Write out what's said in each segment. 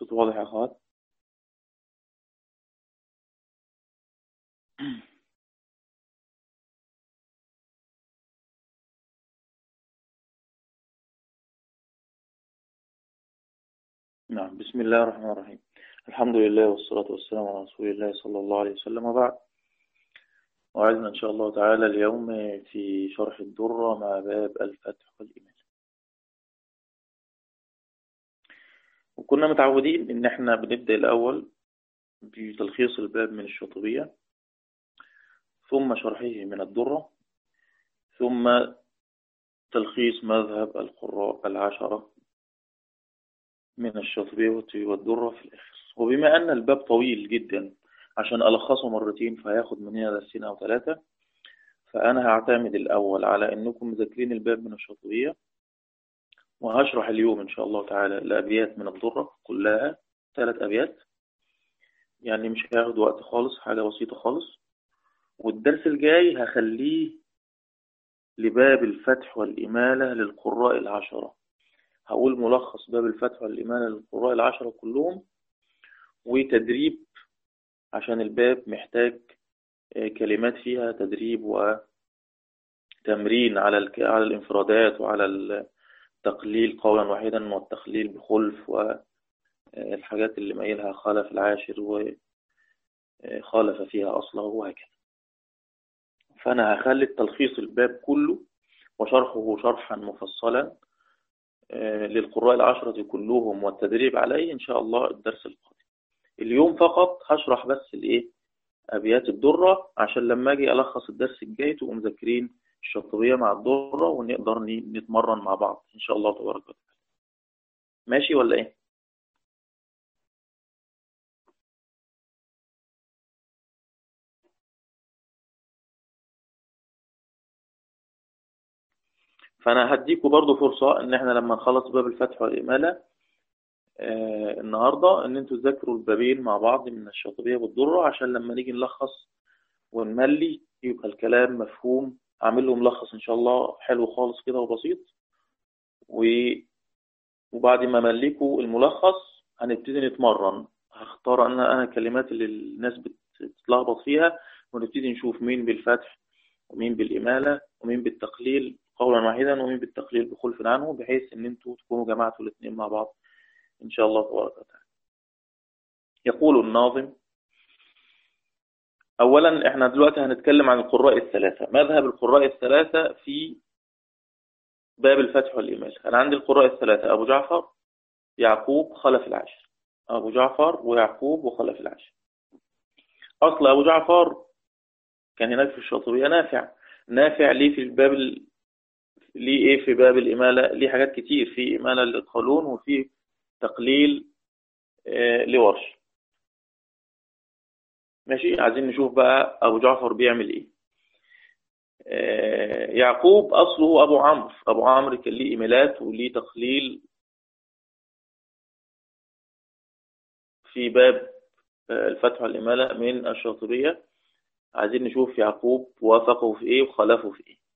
الصوت واضح يا أخوات نعم بسم الله الرحمن الرحيم الحمد لله والصلاة والسلام على رسول الله صلى الله عليه وسلم وبعد وعزنا إن شاء الله تعالى اليوم في شرح الدرة مع باب الفتح والإيمان وكنا متعودين إن إحنا بنبدأ الأول بتلخيص الباب من الشاطبية ثم شرحه من الدرة ثم تلخيص مذهب القراء العشرة من الشاطبية والدرة في الآخر وبما أن الباب طويل جدا عشان ألخصه مرتين فهياخد مننا درسين أو ثلاثة فأنا هعتمد الأول على أنكم مذاكرين الباب من الشاطبية وهشرح اليوم إن شاء الله تعالى الأبيات من الضرة كلها ثلاث أبيات يعني مش هياخد وقت خالص حاجة بسيطة خالص والدرس الجاي هخليه لباب الفتح والإمالة للقراء العشرة هقول ملخص باب الفتح والإمالة للقراء العشرة كلهم وتدريب عشان الباب محتاج كلمات فيها تدريب وتمرين على على الانفرادات وعلى التقليل قولا واحدا والتخليل بخلف والحاجات اللي مايلها خالف العاشر وخالف فيها أصله وهكذا فأنا هخلي التلخيص الباب كله وشرحه شرحا مفصلا للقراء العشرة كلهم والتدريب عليه إن شاء الله الدرس القادم اليوم فقط هشرح بس الايه ابيات الدره عشان لما اجي الخص الدرس الجاي تبقوا مذاكرين الشاطبيه مع الدره ونقدر نتمرن مع بعض ان شاء الله تبارك وتعالى ماشي ولا ايه فانا هديكم برضو فرصه ان احنا لما نخلص باب الفتح والاماله آه النهاردة ان انتوا تذاكروا البابين مع بعض من الشاطبية والدرة عشان لما نيجي نلخص ونملي يبقى الكلام مفهوم اعمل له ملخص ان شاء الله حلو خالص كده وبسيط و... وبعد ما مليكوا الملخص هنبتدي نتمرن هختار انا انا الكلمات اللي الناس بتتلخبط فيها ونبتدي نشوف مين بالفتح ومين بالإمالة ومين بالتقليل قولا واحدا ومين بالتقليل بخلف عنه بحيث ان انتوا تكونوا جمعتوا الاثنين مع بعض إن شاء الله تبارك وتعالى يقول الناظم أولا إحنا دلوقتي هنتكلم عن القراء الثلاثة مذهب القراء الثلاثة في باب الفتح والإمالة أنا عندي القراء الثلاثة أبو جعفر يعقوب خلف العاشر أبو جعفر ويعقوب وخلف العاشر أصل أبو جعفر كان هناك في الشاطبية نافع نافع ليه في الباب ال... ليه إيه في باب الإمالة ليه حاجات كتير في إمالة للقانون وفي تقليل لورش ماشي عايزين نشوف بقى أبو جعفر بيعمل إيه يعقوب أصله أبو عمرو أبو عمرو كان ليه إيميلات وليه تقليل في باب الفتح والإمالة من الشاطبية عايزين نشوف يعقوب وافقه في إيه وخلفه في إيه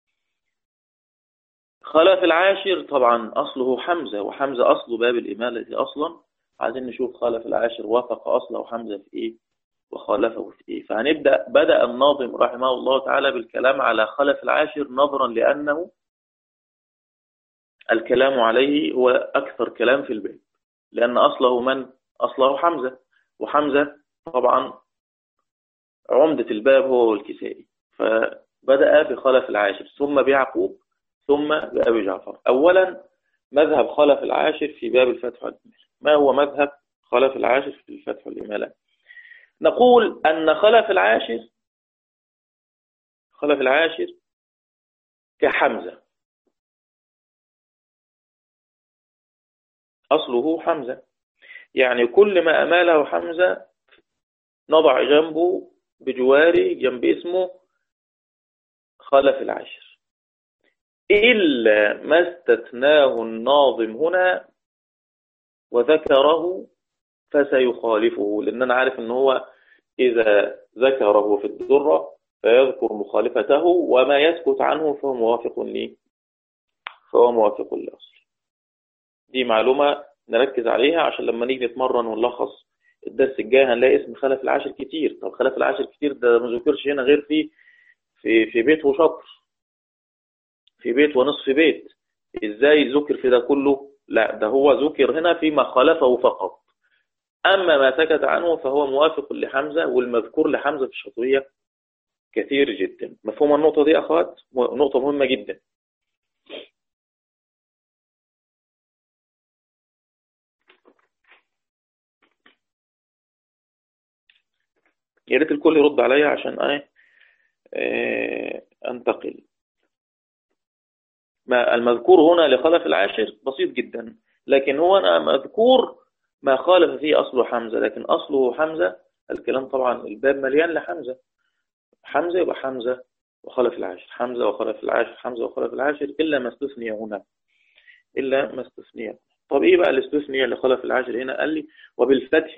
خلف العاشر طبعا أصله حمزة وحمزة أصله باب الإمالة أصلا عايزين نشوف خلف العاشر وافق أصله حمزة في إيه وخالفه في إيه فهنبدأ بدأ الناظم رحمه الله تعالى بالكلام على خلف العاشر نظرا لأنه الكلام عليه هو أكثر كلام في الباب لأن أصله من؟ أصله حمزة وحمزة طبعا عمدة الباب هو والكسائي فبدأ بخلف العاشر ثم بيعقوب ثم بأبي جعفر أولا مذهب خلف العاشر في باب الفتح والإمالة ما هو مذهب خلف العاشر في الفتح والإمالة نقول أن خلف العاشر خلف العاشر كحمزة أصله حمزة يعني كل ما أماله حمزة نضع جنبه بجواره جنب اسمه خلف العاشر إلا ما استثناه الناظم هنا وذكره فسيخالفه لأن أنا عارف أنه هو إذا ذكره في الدرة فيذكر مخالفته وما يسكت عنه فهو موافق لي فهو موافق لأصل دي معلومة نركز عليها عشان لما نيجي نتمرن ونلخص الدرس الجاي هنلاقي اسم خلف العاشر كتير طب خلف العاشر كتير ده ما ذكرش هنا غير في في في بيت وشطر في بيت ونصف بيت ازاي ذكر في ده كله لا ده هو ذكر هنا فيما خالفه فقط أما ما سكت عنه فهو موافق لحمزة والمذكور لحمزة في الشطوية كثير جدا مفهوم النقطة دي أخوات نقطة مهمة جدا يا ريت الكل يرد عليا عشان ايه آه، انتقل ما المذكور هنا لخلف العاشر بسيط جدا لكن هو أنا مذكور ما خالف فيه أصله حمزة لكن أصله حمزة الكلام طبعا الباب مليان لحمزة حمزة يبقى حمزة وخلف العاشر حمزة وخلف العاشر حمزة وخلف العاشر إلا ما استثني هنا إلا ما استثني طب إيه بقى الاستثنية اللي خلف العاشر هنا قال لي وبالفتح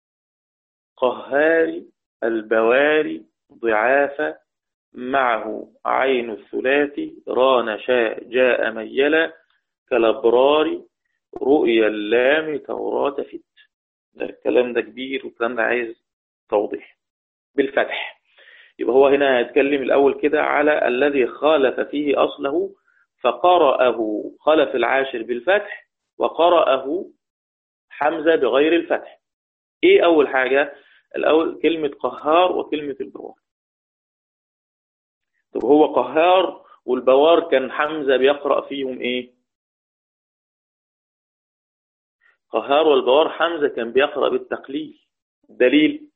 قهار البواري ضعافة معه عين الثلاث ران شاء جاء ميلا كالابرار رؤيا اللام توراة فت ده الكلام ده كبير والكلام ده عايز توضيح بالفتح يبقى هو هنا هيتكلم الأول كده على الذي خالف فيه أصله فقرأه خلف العاشر بالفتح وقرأه حمزة بغير الفتح ايه أول حاجة الأول كلمة قهار وكلمة البوار طب هو قهار والبوار كان حمزة بيقرأ فيهم ايه قهار والبوار حمزة كان بيقرأ بالتقليل دليل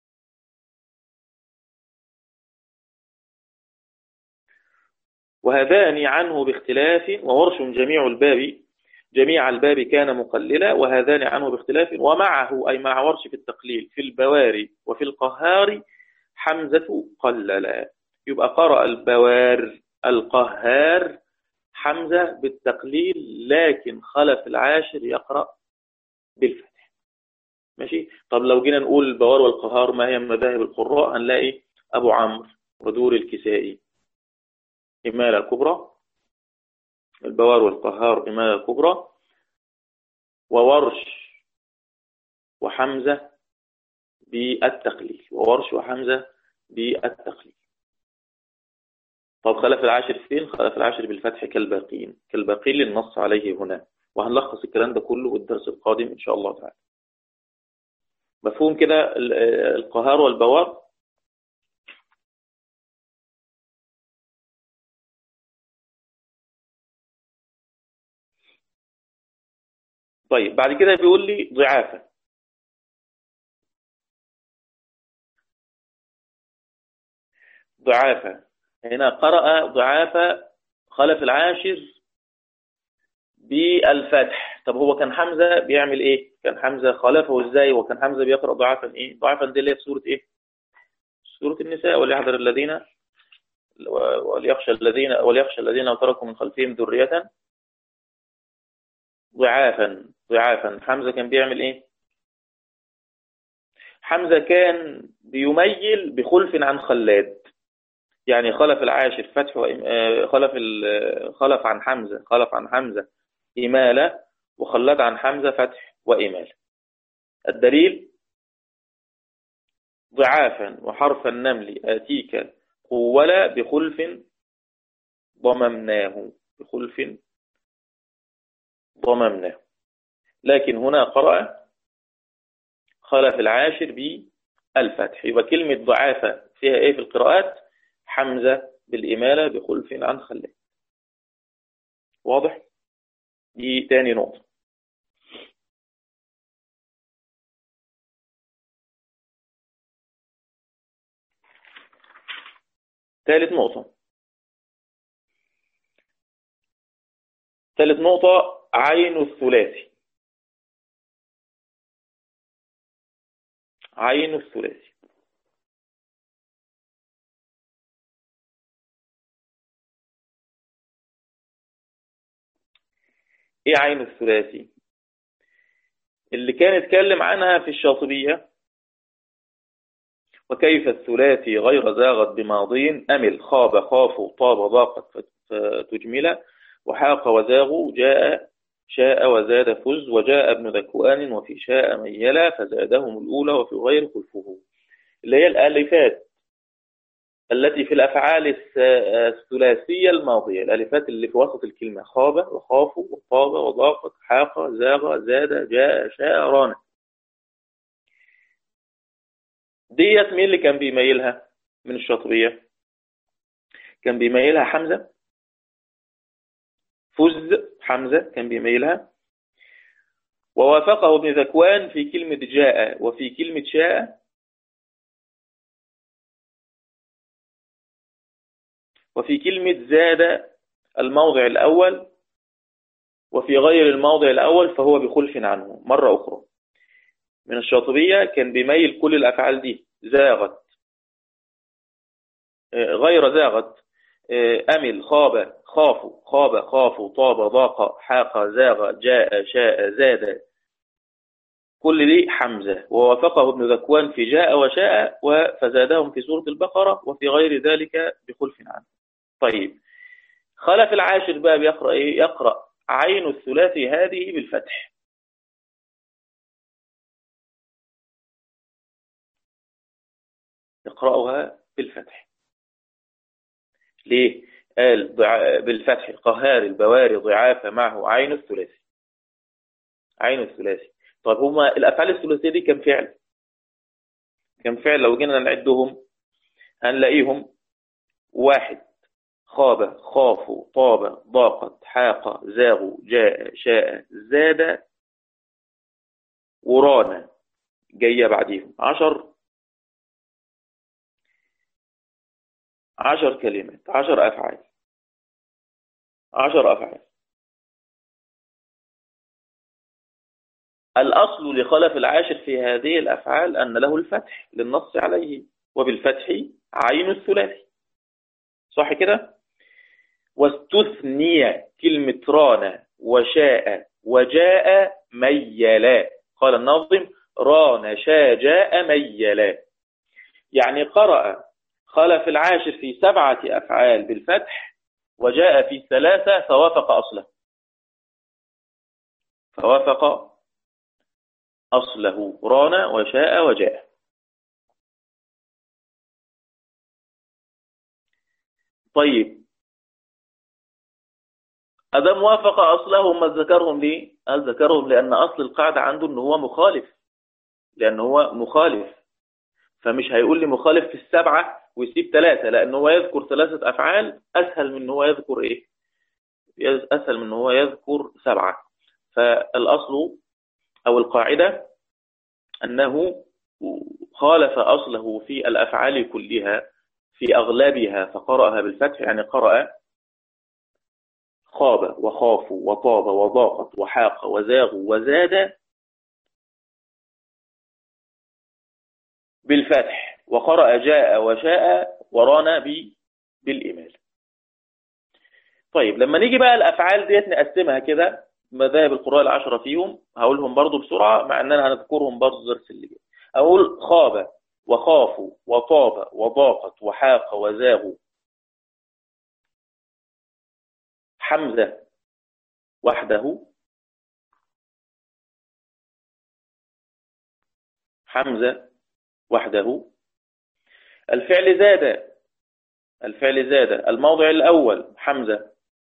وهذان عنه باختلاف وورش جميع الباب جميع الباب كان مقللا وهذان عنه باختلاف ومعه أي مع ورش في التقليل في البواري وفي القهار حمزة قللا يبقى قرأ البوار القهار حمزة بالتقليل لكن خلف العاشر يقرأ بالفتح ماشي طب لو جينا نقول البوار والقهار ما هي مذاهب القراء هنلاقي أبو عمرو ودور الكسائي إمالة الكبرى البوار والقهار إمالة الكبرى وورش وحمزة بالتقليل وورش وحمزة بالتقليل طب خلف العاشر فين خلف العاشر بالفتح كالباقين كالباقين للنص عليه هنا وهنلخص الكلام ده كله والدرس القادم إن شاء الله تعالى مفهوم كده القهار والبوار طيب بعد كده بيقول لي ضعافة ضعافة هنا قرأ ضعافة خلف العاشر بالفتح طب هو كان حمزة بيعمل ايه كان حمزة خالفه ازاي وكان حمزة بيقرأ ضعافا ايه ضعافا دي اللي هي في سورة ايه سورة النساء وليحذر الذين وليخشى الذين وليخشى الذين لو تركوا من خلفهم ذرية ضعافا ضعافا حمزة كان بيعمل ايه حمزة كان بيميل بخلف عن خلاد يعني خلف العاشر فتح خلف خلف عن حمزة خلف عن حمزة إمالة وخلد عن حمزة فتح وإمالة الدليل ضعافا وحرف النمل آتيك قولا بخلف ضممناه بخلف ضممناه لكن هنا قرأ خلف العاشر بالفتح يبقى كلمة ضعافة فيها ايه في القراءات حمزة بالإمالة بخلف عن خلاد واضح دي تاني نقطة ثالث نقطة ثالث نقطة عين الثلاثي عين الثلاثي ايه عين الثلاثي اللي كان اتكلم عنها في الشاطبية وكيف الثلاثي غير زاغت بماضين أمل خاب خاف طاب ضاقت فتجمل وحاق وزاغ جاء شاء وزاد فز وجاء ابن ذكوان وفي شاء ميلا فزادهم الأولى وفي غير خلفه اللي هي الآلفات التي في الأفعال الثلاثية الماضية الألفات اللي في وسط الكلمة خاب وخاف وطاب وضاقت حاق زاغ زاد جاء شاء ران ديت مين اللي كان بيميلها من الشاطبية كان بيميلها حمزة فز حمزة كان بيميلها ووافقه ابن ذكوان في كلمة جاء وفي كلمة شاء وفي كلمة زاد الموضع الأول وفي غير الموضع الأول فهو بخلف عنه مرة أخرى من الشاطبية كان بيميل كل الأفعال دي زاغت آه، غير زاغت آه، أمل خاب خافوا خاب خافوا طاب ضاق حاق زاغ جاء شاء زاد كل دي حمزة ووافقه ابن ذكوان في جاء وشاء فزادهم في سورة البقرة وفي غير ذلك بخلف عنه طيب خلف العاشر بقى بيقرأ إيه؟ يقرأ عين الثلاثي هذه بالفتح يقرأها بالفتح ليه؟ قال بالفتح قهار البواري ضعافة معه عين الثلاثي عين الثلاثي طيب هما الأفعال الثلاثية دي كم فعل كم فعل لو جينا نعدهم هنلاقيهم واحد خاب خافوا طاب ضاقت حاق زاغوا جاء شاء زاد ورانا جاية بعديهم عشر عشر كلمات عشر أفعال عشر أفعال الأصل لخلف العاشر في هذه الأفعال أن له الفتح للنص عليه وبالفتح عين الثلاثي صح كده واستثني كلمة ران وشاء وجاء ميلا قال الناظم ران شاء جاء ميلا يعني قرأ خلف العاشر في سبعة أفعال بالفتح وجاء في ثلاثة فوافق أصله فوافق أصله ران وشاء وجاء طيب أدام وافق أصله ما ذكرهم ليه؟ قال ذكرهم لأن أصل القاعدة عنده أنه هو مخالف لأنه هو مخالف فمش هيقول لي مخالف في السبعة ويسيب ثلاثة لأنه هو يذكر ثلاثة أفعال أسهل من هو يذكر إيه أسهل من هو يذكر سبعة فالأصل أو القاعدة أنه خالف أصله في الأفعال كلها في أغلبها فقرأها بالفتح يعني قرأ خاب وخافوا وطاب وضاقت وحاق وزاغوا وزاد بالفتح وقرأ جاء وشاء ورانا بالإمال طيب لما نيجي بقى الأفعال ديت نقسمها كده مذاهب القراء العشرة فيهم هقولهم برضو بسرعة مع أننا هنذكرهم برضو درس اللي جاي أقول خاب وخافوا وطاب وضاقت وحاق وزاغوا حمزة وحده حمزة وحده الفعل زاد الفعل زاد الموضع الأول حمزة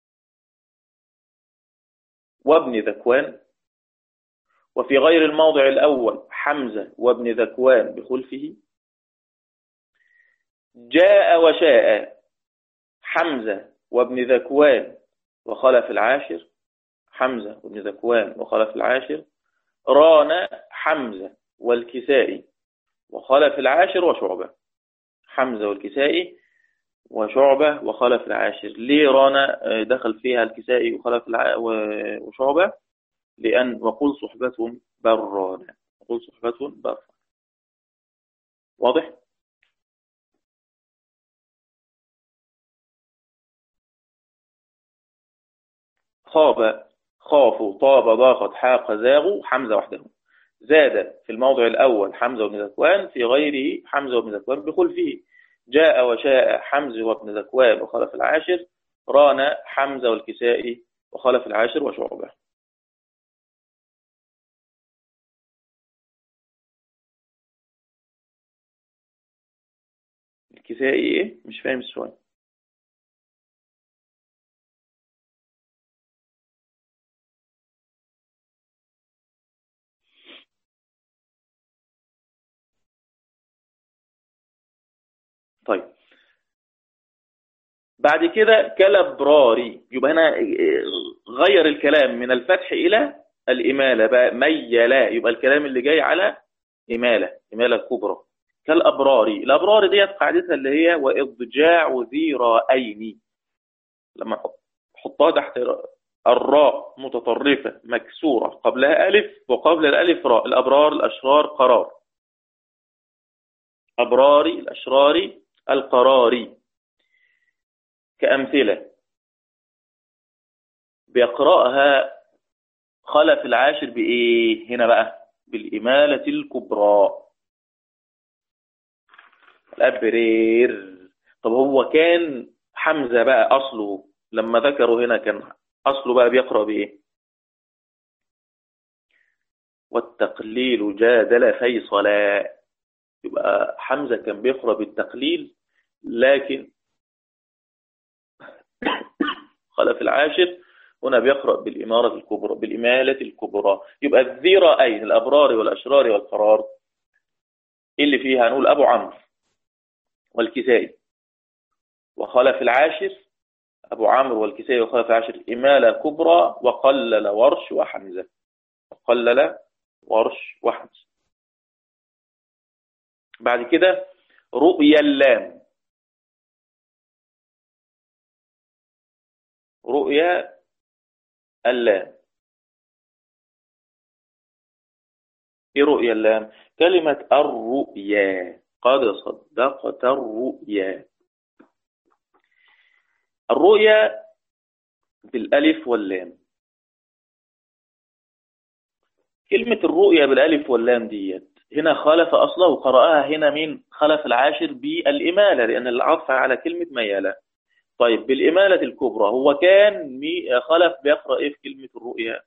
وابن ذكوان وفي غير الموضع الأول حمزة وابن ذكوان بخلفه جاء وشاء حمزة وابن ذكوان وخلف العاشر حمزة وابن ذكوان وخلف العاشر ران حمزة والكسائي وخلف العاشر وشعبة حمزة والكسائي وشعبة وخلف العاشر ليه رانا دخل فيها الكسائي وخلف وشعبة لأن وقل صحبة برانا وقل صحبة برانا واضح؟ خاب خافوا طاب ضاقت حاق زاغوا حمزة وحده زاد في الموضع الأول حمزة وابن ذكوان في غيره حمزة وابن ذكوان بخلفه جاء وشاء حمزة وابن ذكوان وخلف العاشر ران حمزة والكسائي وخلف العاشر وشعبة الكسائي ايه مش فاهم السؤال طيب بعد كده كالابراري يبقى هنا غير الكلام من الفتح إلى الإمالة بقى ميلا يبقى الكلام اللي جاي على إمالة إمالة كبرى كالأبراري الأبرار ديت قاعدتها اللي هي وإضجاع ذي رائين لما حطها تحت الراء متطرفة مكسورة قبلها ألف وقبل الألف راء الأبرار الأشرار قرار أبراري الأشراري القراري كأمثلة بيقرأها خلف العاشر بإيه هنا بقى بالإمالة الكبرى الأبرير طب هو كان حمزة بقى أصله لما ذكروا هنا كان أصله بقى بيقرأ بإيه والتقليل جادل فيصلا يبقى حمزة كان بيقرأ بالتقليل لكن خلف العاشر هنا بيقرأ بالإمارة الكبرى بالإمالة الكبرى يبقى الذرائين الأبرار والأشرار والقرار اللي فيها هنقول أبو عمرو والكسائي وخلف العاشر أبو عمرو والكسائي وخلف العاشر إمالة كبرى وقلل ورش وحمزة وقلل ورش وحمزة بعد كده رؤيا اللام رؤيا اللام ايه رؤيا اللام كلمة الرؤيا قد صدقت الرؤيا الرؤيا بالالف واللام كلمة الرؤيا بالالف واللام ديت هنا خالف أصله وقرأها هنا من خلف العاشر بالإمالة لأن العطف على كلمة ميالة طيب بالإمالة الكبرى هو كان خلف بيقرأ إيه في كلمة الرؤيا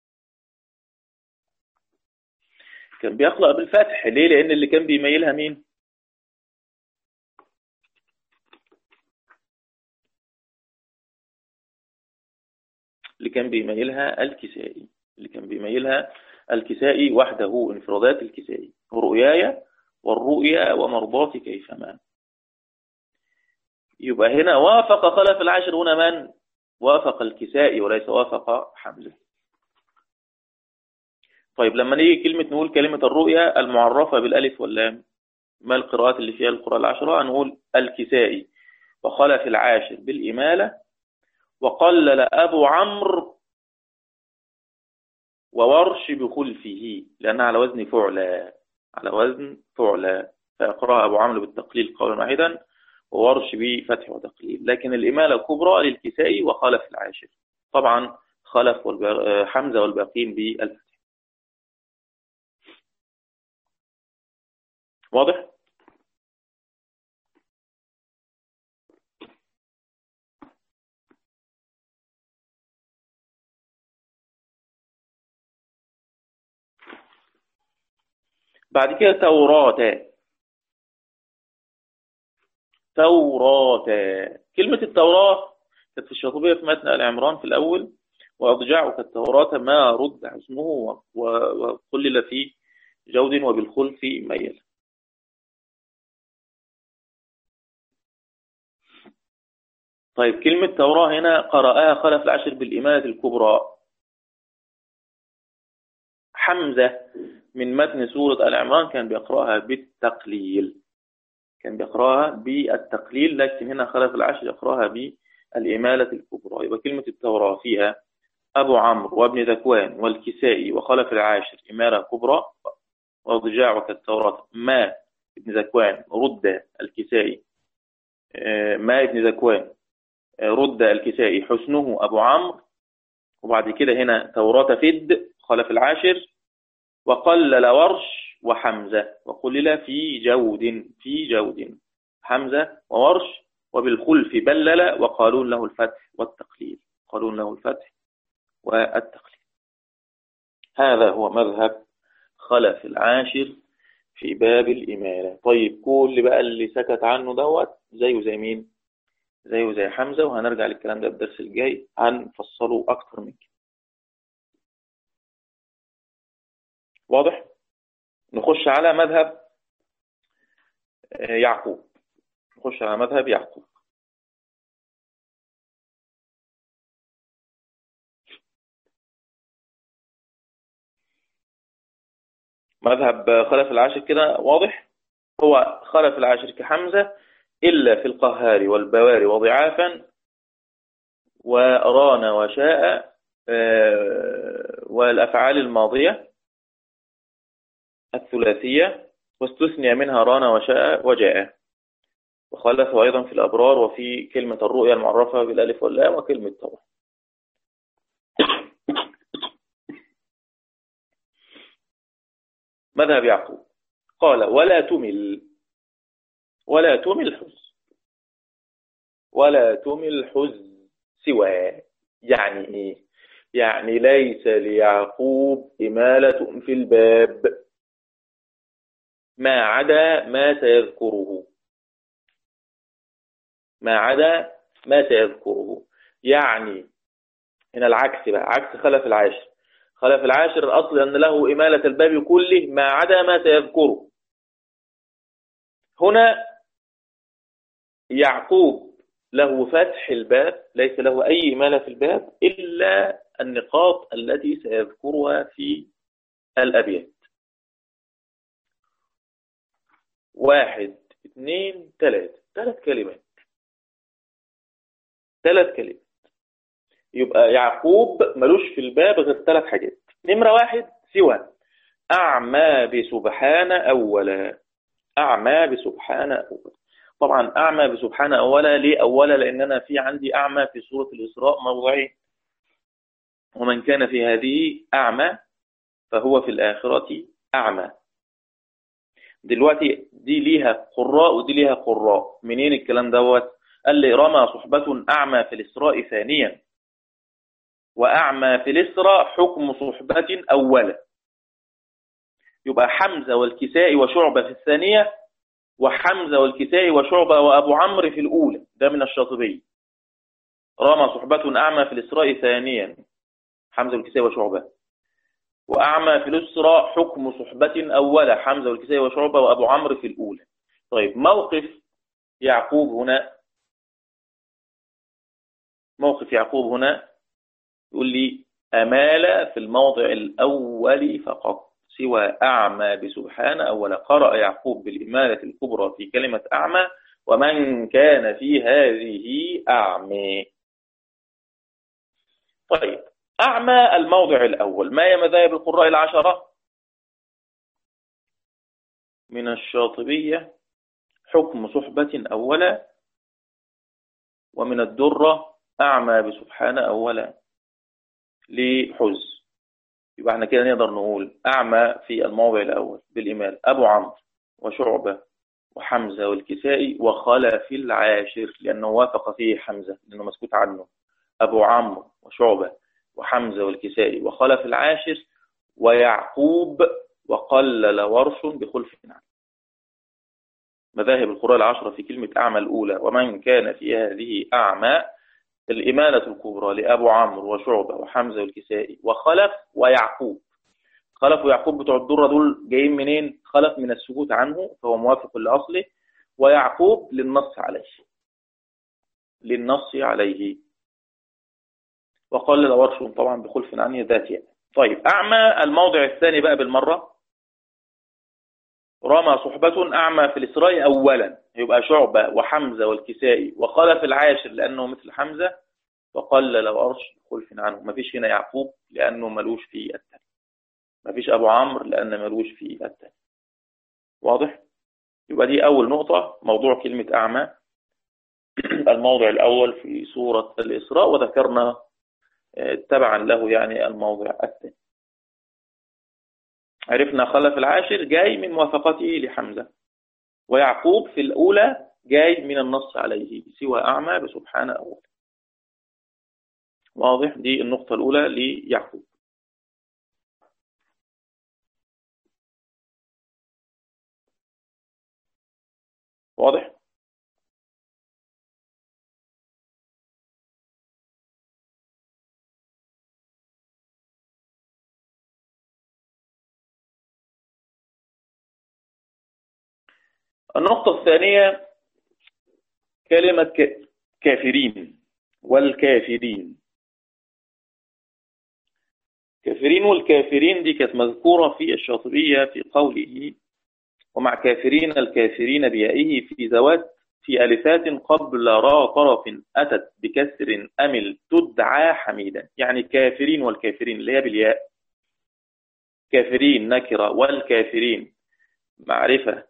كان بيقرأ بالفتح ليه لأن اللي كان بيميلها مين اللي كان بيميلها الكسائي اللي كان بيميلها الكسائي وحده انفرادات الكسائي رؤياي والرؤيا ومرضاتي كيفما يبقى هنا وافق خلف العاشر هنا من وافق الكسائي وليس وافق حمزة طيب لما نيجي كلمة نقول كلمة الرؤيا المعرفة بالالف واللام ما القراءات اللي فيها القراءة العشرة نقول الكسائي وخلف العاشر بالإمالة وقلل أبو عمرو وورش بخلفه لأنها على وزن فعلى على وزن فعلى فيقرأ أبو عمرو بالتقليل قولا واحدا وورش بفتح وتقليل لكن الإمالة الكبرى للكسائي وخلف العاشر طبعا خلف حمزة والباقين بالفتح واضح؟ بعد كده توراة توراة كلمة التوراة كانت في الشاطبية في متن آل عمران في الأول وأضجعك التوراة ما رد حسمه وقلل في جود وبالخلف ميل طيب كلمة توراة هنا قرأها خلف العشر بالإمالة الكبرى حمزة من متن سورة آل عمران كان بيقرأها بالتقليل كان بيقرأها بالتقليل لكن هنا خلف العشر يقرأها بالإمالة الكبرى يبقى كلمة التوراة فيها أبو عمرو وابن ذكوان والكسائي وخلف العاشر إمالة كبرى وضجاع كالتوراة ما ابن ذكوان رد الكسائي ما ابن ذكوان رد الكسائي حسنه أبو عمرو وبعد كده هنا توراة فد خلف العاشر وقلل ورش وحمزة وقلل في جود في جود حمزة وورش وبالخلف بلل وقالون له الفتح والتقليل قالون له الفتح والتقليل هذا هو مذهب خلف العاشر في باب الإمالة طيب كل بقى اللي سكت عنه دوت زيه زي مين زيه زي حمزة وهنرجع للكلام ده الدرس الجاي هنفصله أكتر من كده واضح نخش على مذهب يعقوب نخش على مذهب يعقوب مذهب خلف العاشر كده واضح هو خلف العاشر كحمزة إلا في القهار والبوار وضعافا وران وشاء والأفعال الماضية الثلاثية واستثني منها ران وشاء وجاء وخلف أيضا في الأبرار وفي كلمة الرؤيا المعرفة بالألف واللام وكلمة طبع مذهب يعقوب قال ولا تمل ولا تمل حز ولا تمل حز سوى يعني ايه يعني ليس ليعقوب إمالة في الباب ما عدا ما سيذكره ما عدا ما سيذكره يعني هنا العكس بقى عكس خلف العاشر خلف العاشر الأصل أن له إمالة الباب كله ما عدا ما سيذكره هنا يعقوب له فتح الباب ليس له أي إمالة في الباب إلا النقاط التي سيذكرها في الأبيات واحد اثنين ثلاثة ثلاث كلمات ثلاث كلمات يبقى يعقوب ملوش في الباب غير ثلاث حاجات نمرة واحد سوى أعمى بسبحان أولا أعمى بسبحان أولا طبعا أعمى بسبحان أولا ليه أولا لأننا في عندي أعمى في سورة الإسراء موضعين ومن كان في هذه أعمى فهو في الآخرة أعمى دلوقتي دي ليها قراء ودي ليها قراء منين الكلام دوت قال لي رمى صحبة أعمى في الإسراء ثانيا وأعمى في الإسراء حكم صحبة أولا يبقى حمزة والكساء وشعبة في الثانية وحمزة والكساء وشعبة وأبو عمرو في الأولى ده من الشاطبية رمى صحبة أعمى في الإسراء ثانيا حمزة والكساء وشعبة وأعمى في الإسراء حكم صحبة أولا حمزة والكساء وشعبة وأبو عمرو في الأولى طيب موقف يعقوب هنا موقف يعقوب هنا يقول لي أمال في الموضع الأول فقط سوى أعمى بسبحان أولا قرأ يعقوب بالإمالة الكبرى في كلمة أعمى ومن كان في هذه أعمى طيب أعمى الموضع الأول ما هي مذاهب القراء العشرة من الشاطبية حكم صحبة أولا ومن الدرة أعمى بسبحان أولا لحز يبقى احنا كده نقدر نقول أعمى في الموضع الأول بالإمال أبو عمرو وشعبة وحمزة والكسائي وخلف العاشر لأنه وافق فيه حمزة لأنه مسكوت عنه أبو عمرو وشعبة وحمزة والكسائي وخلف العاشر ويعقوب وقلل ورش بخلف عنه مذاهب القراء العشرة في كلمة أعمى الأولى ومن كان في هذه أعمى الإمالة الكبرى لأبو عمرو وشعبة وحمزة والكسائي وخلف ويعقوب خلف ويعقوب بتوع الدرة دول جايين منين خلف من السكوت عنه فهو موافق لأصله ويعقوب للنص عليه للنص عليه وقال ورش طبعا بخلف عنه ذات يعني طيب أعمى الموضع الثاني بقى بالمرة رمى صحبة أعمى في الإسراء أولا يبقى شعبة وحمزة والكسائي وخلف العاشر لأنه مثل حمزة وقلل ورش خلف عنه ما فيش هنا يعقوب لأنه ملوش في الثاني ما فيش أبو عمرو لأن ملوش في الثاني واضح؟ يبقى دي أول نقطة موضوع كلمة أعمى الموضع الأول في سورة الإسراء وذكرنا تبعا له يعني الموضع الثاني عرفنا خلف العاشر جاي من موافقته لحمزة ويعقوب في الأولى جاي من النص عليه سوى أعمى بسبحانه أول واضح دي النقطة الأولى ليعقوب النقطة الثانية كلمة كافرين والكافرين كافرين والكافرين دي كانت مذكورة في الشاطبية في قوله ومع كافرين الكافرين بيائه في ذوات في ألفات قبل را طرف أتت بكسر أمل تدعى حميدا يعني كافرين والكافرين اللي هي بالياء كافرين نكرة والكافرين معرفة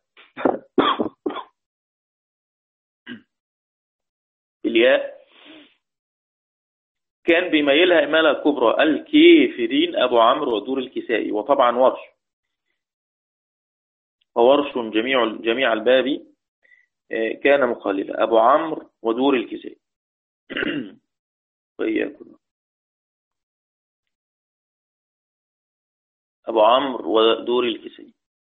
الياء كان بيميلها إمالة كبرى الكافرين أبو عمرو ودور الكسائي وطبعا ورش وورش جميع جميع الباب آه، كان مقللا أبو عمرو ودور الكسائي وإياكم أبو عمرو ودور الكسائي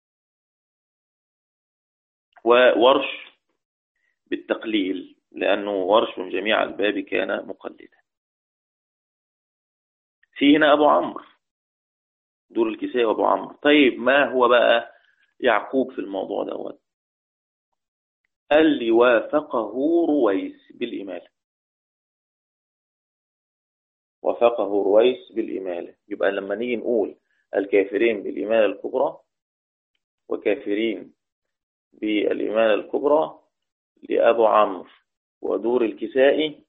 وورش بالتقليل لأنه ورش من جميع الباب كان مقلدا في هنا أبو عمرو دور الكسائي وأبو عمرو طيب ما هو بقى يعقوب في الموضوع دوت قال لي وافقه رويس بالإمالة وافقه رويس بالإمالة يبقى لما نيجي نقول الكافرين بالإمالة الكبرى وكافرين بالإمالة الكبرى لأبو عمرو ودور الكسائي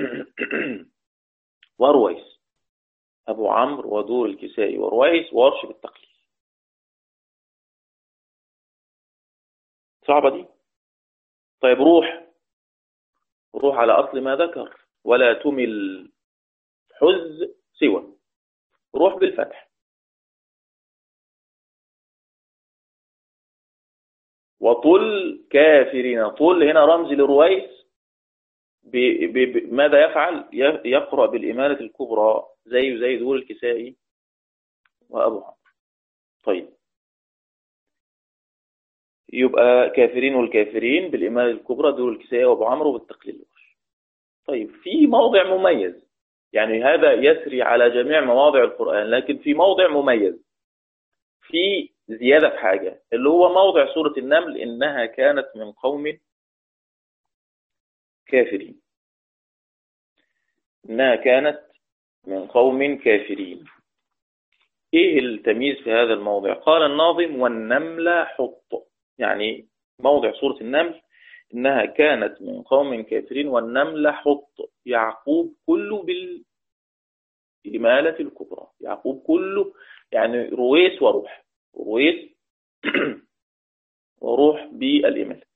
ورويس أبو عمرو ودور الكسائي ورويس وورش بالتقليد صعبة دي طيب روح روح على أصل ما ذكر ولا تمل حز سوى روح بالفتح وطل كافرين طل هنا رمز لرويس ماذا يفعل يقرأ بالإمالة الكبرى زي زي دور الكسائي وأبو عمرو طيب يبقى كافرين والكافرين بالإمالة الكبرى دور الكسائي وأبو عمرو بالتقليل طيب في موضع مميز يعني هذا يسري على جميع مواضع القرآن لكن في موضع مميز في زيادة في حاجة اللي هو موضع سورة النمل إنها كانت من قوم كافرين إنها كانت من قوم كافرين إيه التمييز في هذا الموضع قال الناظم والنمل حط يعني موضع سورة النمل إنها كانت من قوم كافرين والنمل حط يعقوب كله بالإمالة الكبرى يعقوب كله يعني رويس وروح رويس وروح بالإمالة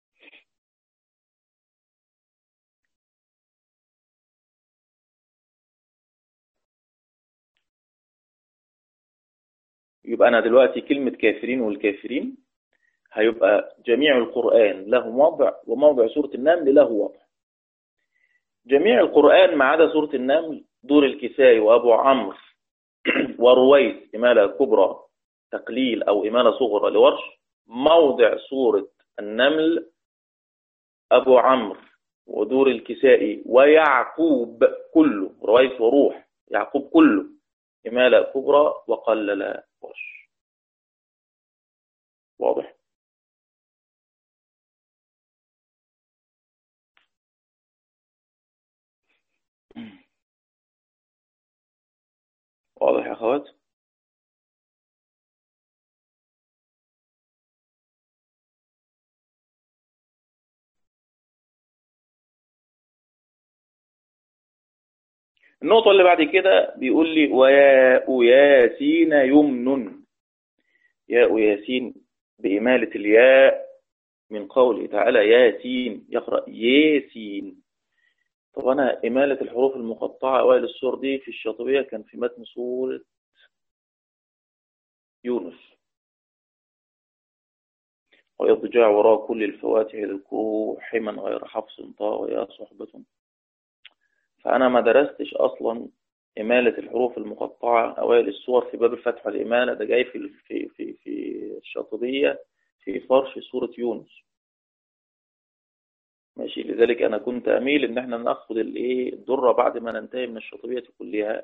يبقى أنا دلوقتي كلمة كافرين والكافرين هيبقى جميع القرآن له موضع وموضع سورة النمل له وضع جميع القرآن ما عدا سورة النمل دور الكسائي وأبو عمرو ورويس إمالة كبرى تقليل أو إمالة صغرى لورش موضع سورة النمل أبو عمرو ودور الكسائي ويعقوب كله رويس وروح يعقوب كله إمالة كبرى وقلل ورش واضح واضح يا أخوات النقطة اللي بعد كده بيقول لي وياء ياسين يمن ياء ياسين بإمالة الياء من قوله تعالى ياسين يقرأ ياسين طب أنا إمالة الحروف المقطعة أوائل السور دي في الشاطبية كان في متن سورة يونس ويضجع وراء كل الفواتح للكروح من غير حفص طاء ويا صحبة فأنا ما درستش أصلا إمالة الحروف المقطعة أوائل السور في باب الفتح والإمالة ده جاي في في في في الشاطبية في فرش سورة يونس ماشي لذلك أنا كنت أميل إن احنا ناخد الإيه الضرة بعد ما ننتهي من الشاطبية كلها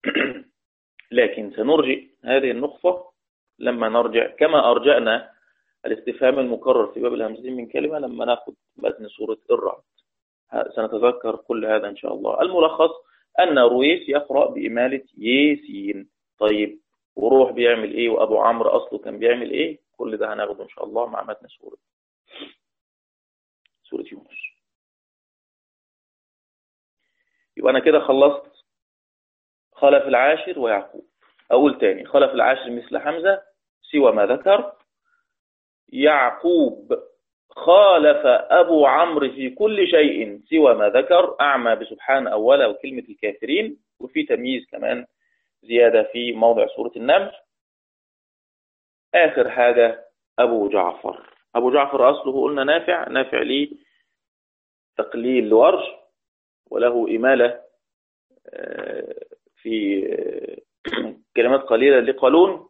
لكن سنرجع هذه النقطة لما نرجع كما أرجعنا الاستفهام المكرر في باب الهمزتين من كلمة لما ناخذ متن سورة الرعد سنتذكر كل هذا إن شاء الله الملخص أن رويس يقرأ بإمالة ياسين طيب وروح بيعمل إيه وأبو عمرو أصله كان بيعمل إيه كل ده هناخده إن شاء الله مع متن سورة سورة يونس يبقى أنا كده خلصت خلف العاشر ويعقوب أقول تاني خلف العاشر مثل حمزة سوى ما ذكر يعقوب خالف أبو عمرو في كل شيء سوى ما ذكر أعمى بسبحان أولا وكلمة الكافرين وفي تمييز كمان زيادة في موضع سورة النمل آخر حاجة أبو جعفر أبو جعفر أصله قلنا نافع نافع لي تقليل لورج وله إمالة آه، في آه، كلمات قليلة لقالون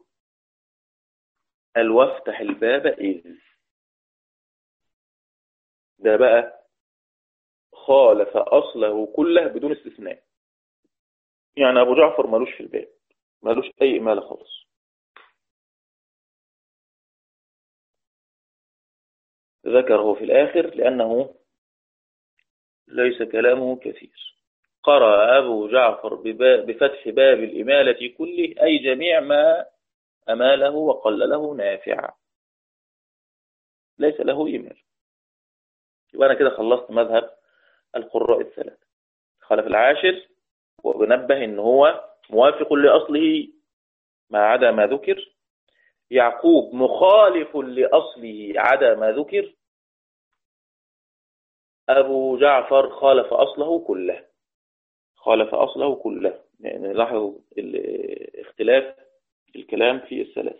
الوفتح الباب إذ ده بقى خالف أصله كله بدون استثناء يعني أبو جعفر مالوش في الباب مالوش أي إمالة خالص ذكره في الآخر لأنه ليس كلامه كثير قرأ أبو جعفر بفتح باب الإمالة كله أي جميع ما أماله وقلله نافع ليس له إمالة يبقى أنا كده خلصت مذهب القراء الثلاثة خلف العاشر وبنبه إن هو موافق لأصله ما عدا ما ذكر يعقوب مخالف لأصله عدا ما ذكر أبو جعفر خالف أصله كله خالف أصله كله يعني لاحظ الاختلاف الكلام في الثلاثة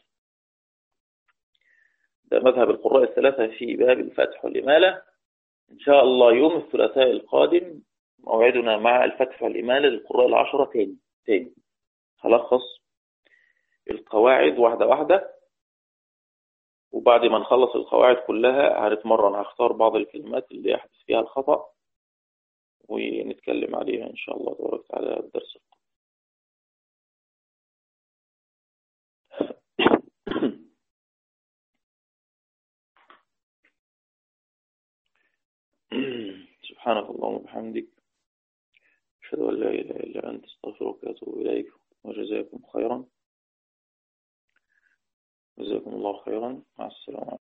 ده مذهب القراء الثلاثة في باب الفتح والإمالة إن شاء الله يوم الثلاثاء القادم موعدنا مع الفتح والإمالة للقراء العشرة تاني تاني هلخص القواعد واحدة واحدة وبعد ما نخلص القواعد كلها هنتمرن هختار بعض الكلمات اللي يحدث فيها الخطأ ونتكلم عليها إن شاء الله تبارك وتعالى الدرس القادم سبحانك اللهم وبحمدك أشهد أن لا إله إلا أنت استغفرك وأتوب إليك وجزاكم خيرا جزاكم الله خيرا مع السلامة